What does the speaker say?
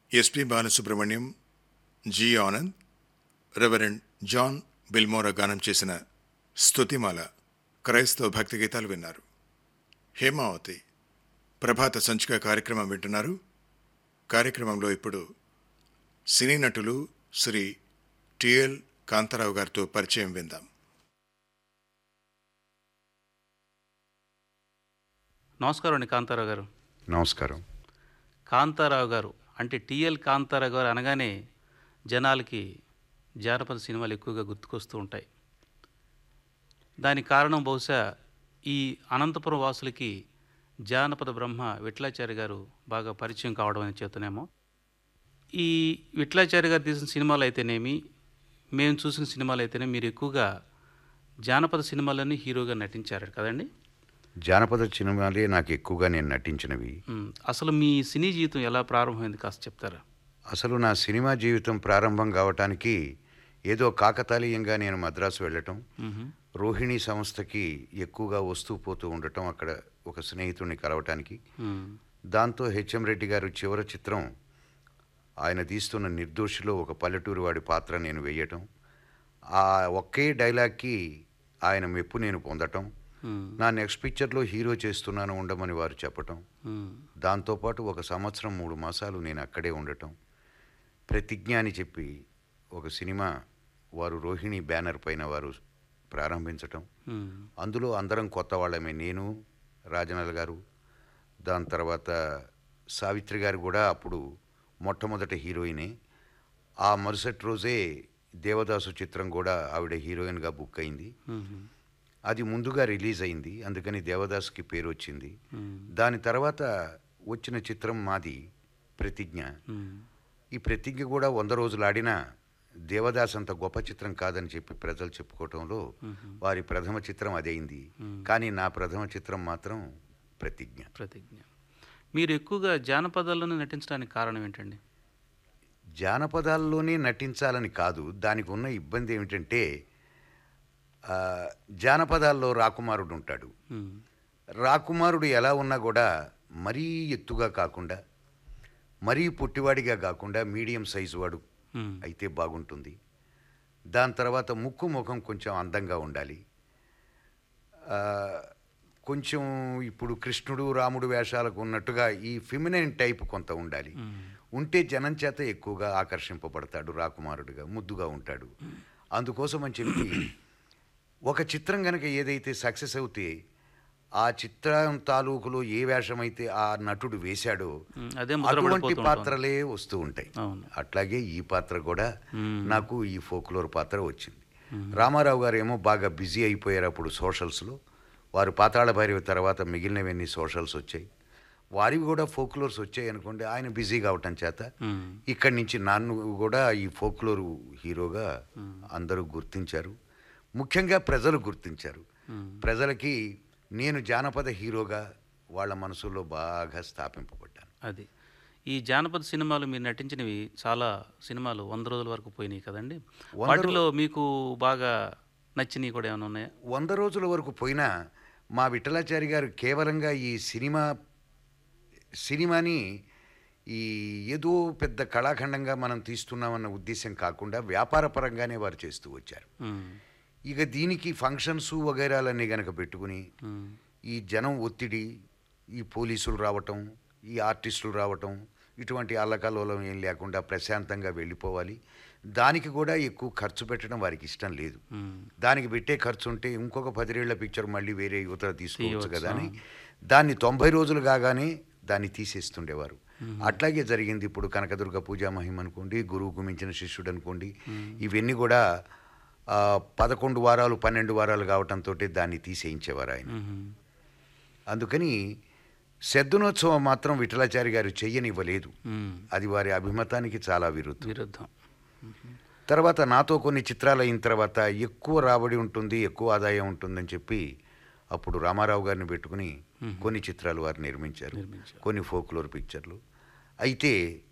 SP Balasubrahmanyam G Anand reverend John బిల్మోరా గానం చేసిన స్తుతిమాల క్రైస్తవ భక్తి గీతాలు విన్నారు హేమావతి ప్రభాత సంచిక కార్యక్రమం వింటున్నారు కార్యక్రమంలో ఇప్పుడు సినీ నటులు శ్రీ టిఎల్ కాంతారావు గారితో పరిచయం విందాం నమస్కారం అండి కాంతారావు గారు నమస్కారం కాంతారావు గారు అంటే టిఎల్ కాంతారావు గారు అనగానే జనాలకి జానపద సినిమాలు ఎక్కువగా గుర్తుకొస్తూ ఉంటాయి దానికి కారణం బహుశా ఈ అనంతపురం వాసులకి జానపద బ్రహ్మ విఠలాచారి గారు బాగా పరిచయం కావడం అని చేతనేమో ఈ విఠలాచారి గారు తీసిన సినిమాలు అయితేనేమి మేము చూసిన సినిమాలు అయితేనే మీరు ఎక్కువగా జానపద సినిమాలని హీరోగా నటించారు కదండి జానపద సినిమాలే నాకు ఎక్కువగా నేను నటించినవి మ్, అసలు మీ సినీ జీవితం ఎలా ప్రారంభమైంది కాస్త చెప్తారా అసలు నా సినిమా జీవితం ప్రారంభం కావటానికి ఏదో కాకతాళీయంగా నేను మద్రాసు వెళ్ళటం మ్హూ. రోహిణి సంస్థకి ఎక్కువగా వస్తూ పోతూ ఉండటం అక్కడ ఒక స్నేహితుడిని కలవటానికి మ్, దాంతో హెచ్ఎం రెడ్డి గారు చివరి చిత్రం ఆయన తీస్తున్న నిర్దోషిలో ఒక పల్లెటూరు వాడి పాత్ర నేను వేయటం ఆ ఒకే డైలాగ్కి ఆయన మెప్పు నేను పొందటం మ్, నా నెక్స్ట్ పిక్చర్లో హీరో చేస్తున్నాను ఉండమని వారు చెప్పటం మ్, దాంతోపాటు ఒక సంవత్సరం మూడు మాసాలు నేను అక్కడే ఉండటం ప్రతిజ్ఞ అని చెప్పి ఒక సినిమా వారు రోహిణి బ్యానర్ పైన వారు ప్రారంభించటం మ్, అందులో అందరం కొత్త వాళ్ళమే నేను రాజనల్ గారు దాని తర్వాత సావిత్రి గారు కూడా అప్పుడు మొట్టమొదటి హీరోయినే ఆ మరుసటి రోజే దేవదాసు చిత్రం కూడా ఆవిడ హీరోయిన్గా బుక్ అయింది మ్హూ. అది ముందుగా రిలీజ్ అయింది అందుకని దేవదాస్కి పేరు వచ్చింది మ్, దాని తర్వాత వచ్చిన చిత్రం మాది ప్రతిజ్ఞ మ్, ఈ ప్రతిజ్ఞ కూడా వంద రోజులు ఆడినా దేవదాస్ అంత గొప్ప చిత్రం కాదని చెప్పి ప్రజలు చెప్పుకోవటంలో వారి ప్రథమ చిత్రం అదైంది కానీ నా ప్రథమ చిత్రం మాత్రం ప్రతిజ్ఞ ప్రతిజ్ఞ మీరు ఎక్కువగా జానపదాల్లోనే నటించడానికి కారణం ఏంటండి జానపదాల్లోనే నటించాలని కాదు దానికి ఉన్న ఇబ్బంది ఏమిటంటే ఆ, జానపదాల్లో రాకుమారుడు ఉంటాడు మ్, రాకుమారుడు ఎలా ఉన్నా కూడా మరీ ఎత్తుగా కాకుండా మరీ పొట్టివాడిగా కాకుండా మీడియం సైజు వాడు మ్, అయితే బాగుంటుంది దాని తర్వాత ముక్కు ముఖం కొంచెం అందంగా ఉండాలి ఆ, కొంచెం ఇప్పుడు కృష్ణుడు రాముడు వేషాలకు ఉన్నట్టుగా ఈ ఫిమినైన్ టైప్ కొంత ఉండాలి ఉంటే జనం చేత ఎక్కువగా ఆకర్షింపబడతాడు రాకుమారుడుగా ముద్దుగా ఉంటాడు అందుకోసం అని చెప్పి ఒక చిత్రం కనుక ఏదైతే సక్సెస్ అవుతే ఆ చిత్రం తాలూకులో ఏ వేషం అయితే ఆ నటుడు వేశాడో మ్, అదే అటువంటి ముద్రపడిపోతూ ఉంటుంది. పాత్రలే వస్తూ ఉంటాయి అవును అట్లాగే ఈ పాత్ర కూడా మ్మ్. నాకు ఈ ఫోక్లోర్ పాత్ర వచ్చింది రామారావు గారు ఏమో బాగా బిజీ అయిపోయారు అప్పుడు సోషల్స్లో వారు పాతాళ భైరవి తర్వాత మిగిలినవన్నీ సోషల్స్ వచ్చాయి వారివి కూడా ఫోక్లోర్స్ వచ్చాయి అనుకోండి ఆయన బిజీ కావటం చేత మ్, ఇక్కడి నుంచి నన్ను కూడా ఈ ఫోక్లోర్ హీరోగా అందరూ గుర్తించారు ముఖ్యంగా ప్రజలు గుర్తించారు మ్, ప్రజలకి నేను జానపద హీరోగా వాళ్ళ మనసులో బాగా స్థాపింపబడ్డాను అది ఈ జానపద సినిమాలు మీరు నటించినవి చాలా సినిమాలు వంద రోజుల వరకు పోయినాయి కదండి వంద వాటిలో మీకు బాగా నచ్చినవి కూడా ఏమైనా ఉన్నాయా వంద రోజుల వరకు పోయినా మా విఠలాచారి గారు కేవలంగా ఈ సినిమా సినిమాని ఈ ఏదో పెద్ద కళాఖండంగా మనం తీస్తున్నామన్న ఉద్దేశం కాకుండా వ్యాపారపరంగానే వారు చేస్తూ వచ్చారు మ్, ఇక దీనికి ఫంక్షన్స్ వగైరాలన్నీ గనక పెట్టుకుని మ్, ఈ జనం ఒత్తిడి ఈ పోలీసులు రావటం ఈ ఆర్టిస్టులు రావటం ఇటువంటి అల్లకల్లోలం ఏం లేకుండా ప్రశాంతంగా వెళ్ళిపోవాలి దానికి కూడా ఎక్కువ ఖర్చు పెట్టడం వారికి ఇష్టం లేదు మ్, దానికి పెట్టే ఖర్చు ఉంటే ఇంకొక పదిరేళ్ల పిక్చర్ మళ్ళీ వేరే యువత తీసుకోవచ్చు తీయవచ్చు, కదా అని దాన్ని తొంభై రోజులు కాగానే దాన్ని తీసేస్తుండేవారు అట్లాగే జరిగింది ఇప్పుడు కనకదుర్గ పూజా మహిమ అనుకోండి గురువుకు మించిన శిష్యుడు అనుకోండి ఇవన్నీ కూడా ఆ, పదకొండు వారాలు పన్నెండు వారాలు కావటంతో దాన్ని తీసేయించేవారు ఆయన మ్మ్. అందుకని శద్దునోత్సవం మాత్రం విఠలాచారి గారు చెయ్యనివ్వలేదు మ్మ్. అది వారి అభిమతానికి చాలా విరుద్ధం విరుద్ధం తర్వాత నాతో కొన్ని చిత్రాలు అయిన తర్వాత ఎక్కువ రాబడి ఉంటుంది ఎక్కువ ఆదాయం ఉంటుందని చెప్పి అప్పుడు రామారావు గారిని పెట్టుకుని కొన్ని చిత్రాలు వారు నిర్మించారు నిర్మించారు. కొన్ని ఫోక్లోర్ పిక్చర్లు అయితే